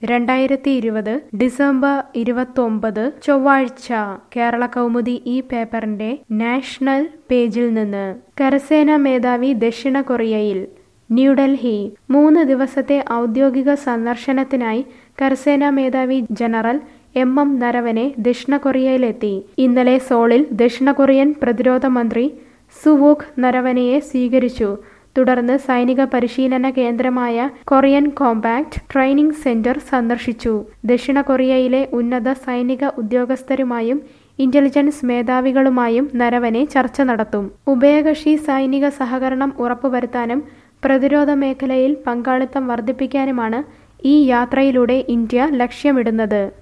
രണ്ടായിരത്തി ഇരുപത് ഡിസംബർ ഇരുപത്തൊമ്പത് ചൊവ്വാഴ്ച കേരള കൗമുദി ഈ പേപ്പറിന്റെ നാഷണൽ പേജിൽ നിന്ന് കരസേനാ മേധാവി ദക്ഷിണ കൊറിയയിൽ ന്യൂഡൽഹി മൂന്ന് ദിവസത്തെ ഔദ്യോഗിക സന്ദർശനത്തിനായി കരസേനാ മേധാവി ജനറൽ എം എം നരവനെ ദക്ഷിണ കൊറിയയിലെത്തി ഇന്നലെ സോളിൽ ദക്ഷിണ കൊറിയൻ പ്രതിരോധ മന്ത്രി സുവൂക് നരവനെയെ സ്വീകരിച്ചു തുടർന്ന് സൈനിക പരിശീലന കേന്ദ്രമായ കൊറിയൻ കോമ്പാക്ട് ട്രെയിനിംഗ് സെന്റർ സന്ദർശിച്ചു ദക്ഷിണ കൊറിയയിലെ ഉന്നത സൈനിക ഉദ്യോഗസ്ഥരുമായും ഇന്റലിജൻസ് മേധാവികളുമായും നരവനെ ചർച്ച നടത്തും ഉഭയകക്ഷി സൈനിക സഹകരണം ഉറപ്പുവരുത്താനും പ്രതിരോധ മേഖലയിൽ പങ്കാളിത്തം വർദ്ധിപ്പിക്കാനുമാണ് ഈ യാത്രയിലൂടെ ഇന്ത്യ ലക്ഷ്യമിടുന്നത്